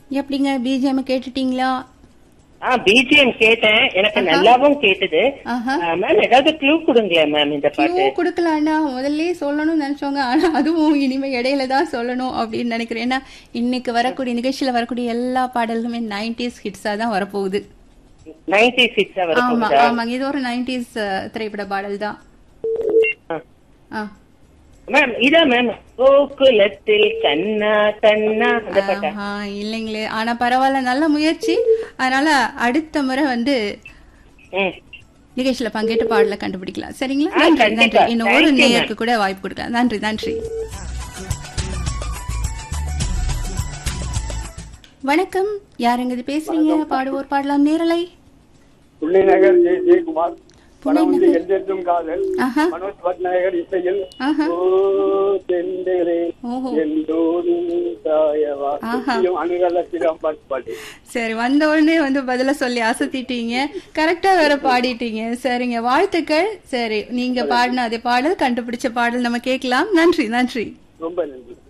எப்படிங்க பிஜிஎம் கேட்டுட்டீங்களா ஆ பிஜிஎம் கேட்டேன் எனக்கு நல்லாவும் கேட்டது ஆஹா. மேம் ஏதாவது க்ளூ கொடுங்களேன் மேம் இந்த கியூ பாட்டு கொடுக்கலாம்னா முதல்ல சொல்லணும்னு நினைச்சோங்க ஆனா அதுவும் இனிமே இடையில தான் சொல்லணும் அப்படின்னு நினைக்கிறேன் ஏன்னா இன்னைக்கு வரக்கூடிய நிகழ்ச்சியில வரக்கூடிய எல்லா பாடல்களுமே நைன்டிஸ் ஹிட்ஸா தான் வரப்போகுது நைன்டி சிக்ஸா ஆமா வரப்போகுதா ஆமாங்க இது ஒரு நைன்டிஸ் திரைப்பட பாடல் தான் ஆ மேம் இதா மேம் கோகுலத்தில் கண்ணா கண்ணா அந்த பாட்டா ஆஹா, இல்லைங்களே ஆனா பரவாயில்ல நல்ல முயற்சி அதனால அடுத்த முறை வந்து ம் நிகழ்ச்சியில பங்கேற்று பாடல கண்டுபிடிக்கலாம் சரிங்களா ஆ, நன்றி கண்டிப்பா. நன்றி இன்னும் ஒரு Thank you, ma'am. நேயருக்கு கூட வாய்ப்பு கொடுக்கலாம் நன்றி நன்றி வணக்கம் யாருங்க இது பேசுறீங்க பாடுவோர் பாடலாம் நேரலை புள்ளி நகர் ஜெய் ஜெயக்குமார் புள்ளி படம் வந்து நகர். எந்தெந்தும் காதல் ஆஹா மனோஜ் பட்நாயகர் இசையில் ஆஹா. ஓ தென்றலே ஓஹோ எந்தோடும் தாயவா ஆஹா. சுற்றியும் அனுகலத்திடம் பாட்டு பாட்டு சரி வந்த உடனே வந்து பதில சொல்லி அசத்திட்டீங்க கரெக்டா வேற பாடிட்டீங்க சரிங்க வாழ்த்துக்கள் சரி நீங்க பாடின அதே பாடல் கண்டுபிடிச்ச பாடல் நம்ம கேட்கலாம் நன்றி நன்றி ரொம்ப நன்றி